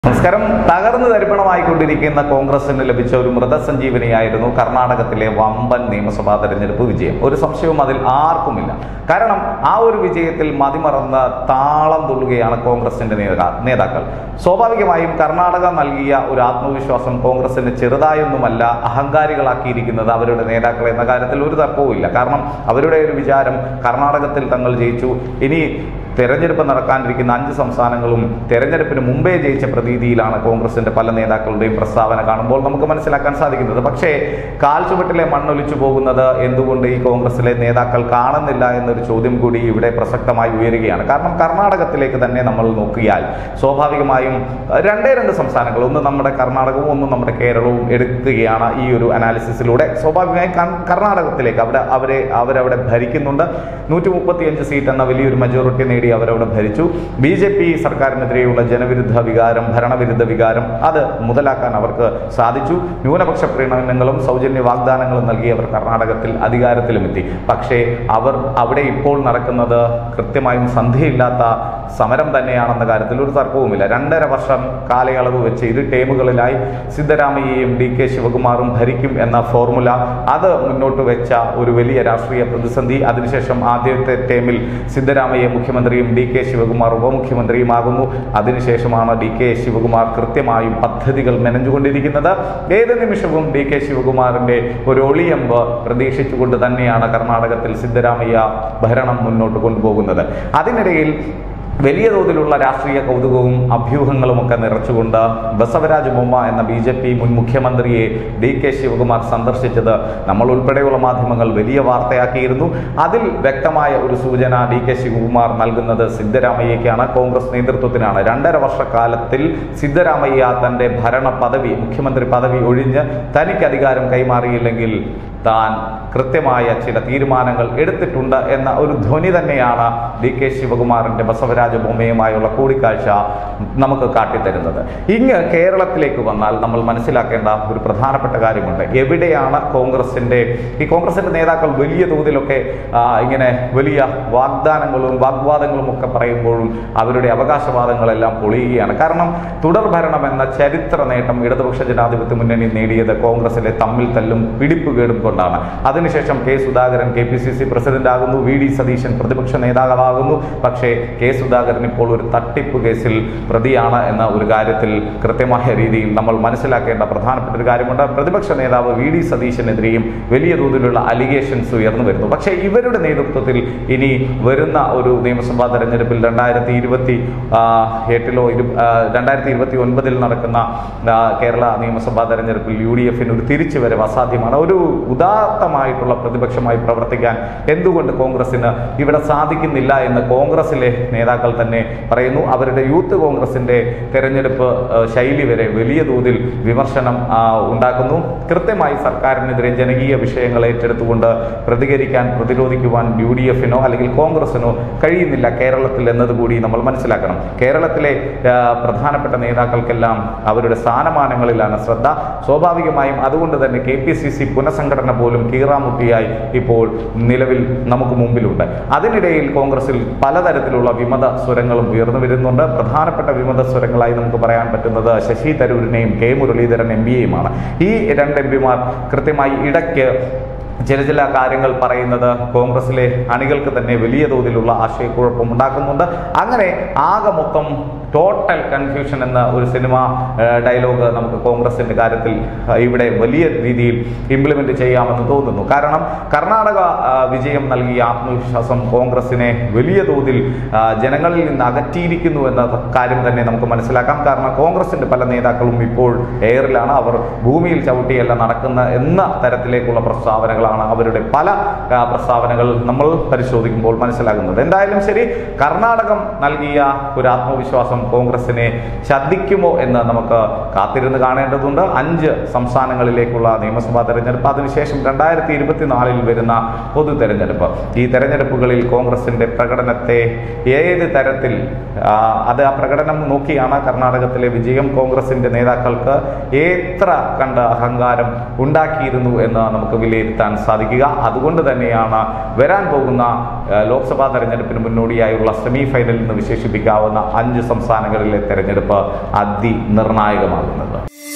നമസ്കാരം തകർന്നു തരിപ്പണമായിക്കൊണ്ടിരിക്കുന്ന കോൺഗ്രസിന് ലഭിച്ച ഒരു മൃതസഞ്ജീവനിയായിരുന്നു കർണാടകത്തിലെ വമ്പൻ നിയമസഭാ തെരഞ്ഞെടുപ്പ് വിജയം ഒരു സംശയവും അതിൽ ആർക്കുമില്ല കാരണം ആ ഒരു വിജയത്തിൽ മതിമറന്ന് താളം തുള്ളുകയാണ് കോൺഗ്രസിന്റെ നേതാ- നേതാക്കൾ സ്വാഭാവികമായും കർണാടക നൽകിയ ഒരു ആത്മവിശ്വാസം കോൺഗ്രസിന് ചെറുതായൊന്നുമല്ല അഹങ്കാരികളാക്കിയിരിക്കുന്നത് അവരുടെ നേതാക്കൾ എന്ന കാര്യത്തിൽ ഒരു തർക്കവുമില്ല കാരണം അവരുടെ ഒരു വിചാരം കർണാടകത്തിൽ തങ്ങൾ ജയിച്ചു ഇനി തെരഞ്ഞെടുപ്പ് നടക്കാനിരിക്കുന്ന അഞ്ച് സംസ്ഥാനങ്ങളും തെരഞ്ഞെടുപ്പിന് മുമ്പേ ജയിച്ച പ്രതീതിയിലാണ് കോൺഗ്രസിന്റെ പല നേതാക്കളുടെയും പ്രസ്താവന കാണുമ്പോൾ നമുക്ക് മനസ്സിലാക്കാൻ സാധിക്കുന്നത് പക്ഷേ കാൽച്ചുവട്ടിലെ മണ്ണൊലിച്ചു പോകുന്നത് എന്തുകൊണ്ട് ഈ കോൺഗ്രസിലെ നേതാക്കൾ കാണുന്നില്ല എന്നൊരു ചോദ്യം കൂടി ഇവിടെ പ്രസക്തമായി ഉയരുകയാണ് കാരണം കർണാടകത്തിലേക്ക് തന്നെ നമ്മൾ നോക്കിയാൽ സ്വാഭാവികമായും അഹ് രണ്ടേ രണ്ട് സംസ്ഥാനങ്ങൾ ഒന്ന് നമ്മുടെ കർണാടകവും ഒന്ന് നമ്മുടെ കേരളവും എടുക്കുകയാണ് ഈ ഒരു അനാലിസിസിലൂടെ സ്വാഭാവികമായും കർ- കർണാടകത്തിലേക്ക് അവിടെ അവരെ അവരവിടെ ഭരിക്കുന്നുണ്ട് നൂറ്റി മുപ്പത്തിയഞ്ച് സീറ്റ് എന്ന വലിയൊരു മെജോറിറ്റി നേടി അവരവിടെ ഭരിച്ചു ബി ജെ പി സർക്കാരിനെതിരെയുള്ള ജനവിരുദ്ധ വികാരം ഭരണവിരുദ്ധ വികാരം അത് മുതലാക്കാൻ അവർക്ക് സാധിച്ചു ന്യൂനപക്ഷ പ്രീണനങ്ങളും സൗജന്യ വാഗ്ദാനങ്ങളും നൽകി അവർ കർണാടകത്തിൽ അധികാരത്തിലുമെത്തി പക്ഷേ അവർ അവിടെ ഇപ്പോൾ നടക്കുന്നത് കൃത്യമായും സന്ധിയില്ലാത്ത സമരം തന്നെയാണെന്ന കാര്യത്തിൽ ഒരു തർക്കവുമില്ല രണ്ടര വർഷം കാലയളവ് വെച്ച് ഇരു ടീമുകളിലായി സിദ്ധരാമയ്യയും ഡി കെ ശിവകുമാറും ഭരിക്കും എന്ന ഫോർമുല അത് മുന്നോട്ട് വെച്ച ഒരു വലിയ രാഷ്ട്രീയ പ്രതിസന്ധി അതിനുശേഷം ആദ്യത്തെ ടേമിൽ സിദ്ധരാമയ്യ മുഖ്യമന്ത്രിയും ഡി കെ ശിവകുമാർ ഉപമുഖ്യമന്ത്രിയുമാകുന്നു അതിനുശേഷമാണ് ഡി കെ ശിവകുമാർ കൃത്യമായും പദ്ധതികൾ മെനഞ്ഞുകൊണ്ടിരിക്കുന്നത് ഏത് നിമിഷവും ഡി കെ ശിവകുമാറിന്റെ ഒരു ഒളിയമ്പ് പ്രതീക്ഷിച്ചുകൊണ്ട് തന്നെയാണ് കർണാടകത്തിൽ സിദ്ധരാമയ്യ ഭരണം മുന്നോട്ട് കൊണ്ടുപോകുന്നത് അതിനിടയിൽ വലിയ തോതിലുള്ള രാഷ്ട്രീയ കൗതുകവും അഭ്യൂഹങ്ങളും ഒക്കെ നിറച്ചുകൊണ്ട് ബസവരാജ് ബൊമ്മ എന്ന ബി ജെ പി മുൻ മുഖ്യമന്ത്രിയെ ഡി കെ ശിവകുമാർ സന്ദർശിച്ചത് നമ്മൾ ഉൾപ്പെടെയുള്ള മാധ്യമങ്ങൾ വലിയ വാർത്തയാക്കിയിരുന്നു അതിൽ വ്യക്തമായ ഒരു സൂചന ഡി കെ ശിവകുമാർ നൽകുന്നത് സിദ്ധരാമയ്യക്കാണ് കോൺഗ്രസ് നേതൃത്വത്തിനാണ് രണ്ടര വർഷക്കാലത്തിൽ സിദ്ധരാമയ്യ തന്റെ ഭരണ പദവി മുഖ്യമന്ത്രി പദവി ഒഴിഞ്ഞ് തനിക്ക് അധികാരം കൈമാറിയില്ലെങ്കിൽ താൻ കൃത്യമായ ചില തീരുമാനങ്ങൾ എടുത്തിട്ടുണ്ട് എന്ന ഒരു ധ്വനി തന്നെയാണ് ഡി കെ ശിവകുമാറിന്റെ ബസവരാജ ബൊമ്മയുമായുള്ള കൂടിക്കാഴ്ച നമുക്ക് കാട്ടിത്തരുന്നത് ഇങ്ങ് കേരളത്തിലേക്ക് വന്നാൽ നമ്മൾ മനസ്സിലാക്കേണ്ട ഒരു പ്രധാനപ്പെട്ട കാര്യമുണ്ട് എവിടെയാണ് കോൺഗ്രസിന്റെ ഈ കോൺഗ്രസിന്റെ നേതാക്കൾ വലിയ തോതിലൊക്കെ ആ, ഇങ്ങനെ വലിയ വാഗ്ദാനങ്ങളും വാഗ്വാദങ്ങളും ഒക്കെ പറയുമ്പോഴും അവരുടെ അവകാശവാദങ്ങളെല്ലാം പൊളിയുകയാണ് കാരണം തുടർ ഭരണം എന്ന ചരിത്ര നേട്ടം ഇടതുപക്ഷ ജനാധിപത്യ മുന്നണി നേടിയത് കോൺഗ്രസിലെ തമ്മിൽ തല്ലും പിടിപ്പുകേടും കൊണ്ടാണ് അതിനുശേഷം K Sudhakaran K P C C president ആകുന്നു വി ഡി സതീശൻ പ്രതിപക്ഷ നേതാവാകുന്നു പക്ഷേ കെ സുധാകരൻ ഇപ്പോൾ ഒരു തട്ടിപ്പ് കേസിൽ പ്രതിയാണ് എന്ന ഒരു കാര്യത്തിൽ കൃത്യമായ രീതിയിൽ നമ്മൾ മനസ്സിലാക്കേണ്ട പ്രധാനപ്പെട്ട ഒരു കാര്യമുണ്ട് പ്രതിപക്ഷ നേതാവ് വി ഡി സതീശനെതിരെയും വലിയ തോതിലുള്ള അലിഗേഷൻസ് ഉയർന്നു വരുന്നു പക്ഷേ ഇവരുടെ നേതൃത്വത്തിൽ ഇനി വരുന്ന ഒരു നിയമസഭാ തെരഞ്ഞെടുപ്പിൽ രണ്ടായിരത്തി ഇരുപത്തി എട്ടിലോ ഇരു രണ്ടായിരത്തി ഇരുപത്തി ഒൻപതിൽ നടക്കുന്ന ആ, കേരള നിയമസഭാ തെരഞ്ഞെടുപ്പിൽ യു ഡി എഫിന് ഒരു തിരിച്ചുവരവ് അസാധ്യമാണ് ഒരു ഉദാത്തമായിട്ടുള്ള പ്രതിപക്ഷമായി പ്രവർത്തിക്കാൻ എന്തുകൊണ്ട് കോൺഗ്രസിന് ഇവിടെ സാധിക്കുന്നില്ല എന്ന് കോൺഗ്രസിലെ നേതാക്കൾ തന്നെ പറയുന്നു അവരുടെ യൂത്ത് കോൺഗ്രസിന്റെ തെരഞ്ഞെടുപ്പ് ആ, ശൈലി വരെ വലിയ തോതിൽ വിമർശനം ആ, ഉണ്ടാക്കുന്നു കൃത്യമായി സർക്കാരിനെതിരെ ജനകീയ വിഷയങ്ങൾ ഏറ്റെടുത്തുകൊണ്ട് പ്രതികരിക്കാൻ പ്രതിരോധിക്കുവാൻ യു ഡി എഫിനോ അല്ലെങ്കിൽ കോൺഗ്രസിനോ കഴിയുന്നില്ല കേരളത്തിൽ എന്നതുകൂടി നമ്മൾ മനസ്സിലാക്കണം കേരളത്തിലെ ആ, പ്രധാനപ്പെട്ട നേതാക്കൾക്കെല്ലാം അവരുടെ സ്ഥാനമാനങ്ങളിലാണ് ശ്രദ്ധ സ്വാഭാവികമായും അതുകൊണ്ട് തന്നെ കെ പി സി സി പുനഃസംഘടന പോലും കീറാമുട്ടിയായി ഇപ്പോൾ നിലവിൽ നമുക്ക് മുമ്പിലുണ്ട് അതിനിടയിൽ കോൺഗ്രസിൽ പലതരത്തിലുള്ള വിമത സ്വരങ്ങളും ഉയർന്നു വരുന്നുണ്ട് പ്രധാനപ്പെട്ട വിമത സ്വരങ്ങളായി നമുക്ക് പറയാൻ പറ്റുന്നത് ശശി തരൂരിനെയും കെ മുരളീധരൻ എം പിയെയുമാണ് ഈ രണ്ട് എം പിമാർ കൃത്യമായി ഇടയ്ക്ക് ചില ചില കാര്യങ്ങൾ പറയുന്നത് കോൺഗ്രസിലെ അണികൾക്ക് തന്നെ വലിയ തോതിലുള്ള ആശയക്കുഴപ്പം ഉണ്ടാക്കുന്നുണ്ട് അങ്ങനെ ആകെ മൊത്തം ടോട്ടൽ കൺഫ്യൂഷൻ എന്ന ഒരു സിനിമ ഡയലോഗ് നമുക്ക് കോൺഗ്രസിന്റെ കാര്യത്തിൽ ആ, ഇവിടെ വലിയ രീതിയിൽ ഇംപ്ലിമെന്റ് ചെയ്യാമെന്ന് തോന്നുന്നു കാരണം കർണാടക ആ, വിജയം നൽകിയ ആത്മവിശ്വാസം കോൺഗ്രസിനെ വലിയ തോതിൽ ആ, ജനങ്ങളിൽ നിന്ന് അകറ്റിയിരിക്കുന്നു എന്ന കാര്യം തന്നെ നമുക്ക് മനസ്സിലാക്കാം കാരണം കോൺഗ്രസിന്റെ പല നേതാക്കളും ഇപ്പോൾ എയറിലാണ് അവർ ഭൂമിയിൽ ചവിട്ടിയല്ല നടക്കുന്ന എന്ന തരത്തിലേക്കുള്ള പ്രസ്താവനകളാണ് അവരുടെ പല ആ, പ്രസ്താവനകൾ നമ്മൾ പരിശോധിക്കുമ്പോൾ മനസ്സിലാകുന്നത് എന്തായാലും ശരി കർണാടകം നൽകിയ ഒരു ആത്മവിശ്വാസം കോൺഗ്രസിനെ ചതിക്കുമോ എന്ന് നമുക്ക് കാത്തിരുന്ന് കാണേണ്ടതുണ്ട് അഞ്ച് സംസ്ഥാനങ്ങളിലേക്കുള്ള നിയമസഭാ തെരഞ്ഞെടുപ്പ് അതിനുശേഷം രണ്ടായിരത്തി ഇരുപത്തിനാലിൽ വരുന്ന പൊതു തെരഞ്ഞെടുപ്പ് ഈ തെരഞ്ഞെടുപ്പുകളിൽ കോൺഗ്രസിന്റെ പ്രകടനത്തെ ഏത് തരത്തിൽ ആ, അത് ആ പ്രകടനം നോക്കിയാണ് കർണാടകത്തിലെ വിജയം കോൺഗ്രസിന്റെ നേതാക്കൾക്ക് എത്ര കണ്ട അഹങ്കാരം ഉണ്ടാക്കിയിരുന്നു എന്ന് നമുക്ക് വിലയിരുത്താൻ സാധിക്കുക അതുകൊണ്ട് തന്നെയാണ് വരാൻ പോകുന്ന ആ, ലോക്സഭാ തെരഞ്ഞെടുപ്പിന് മുന്നോടിയായുള്ള സെമി ഫൈനലിൽ നിന്ന് വിശേഷിപ്പിക്കാവുന്ന അഞ്ച് സംസ്ഥാന സംസ്ഥാനങ്ങളിലെ തെരഞ്ഞെടുപ്പ് അതിനിർണായകമാകുന്നത്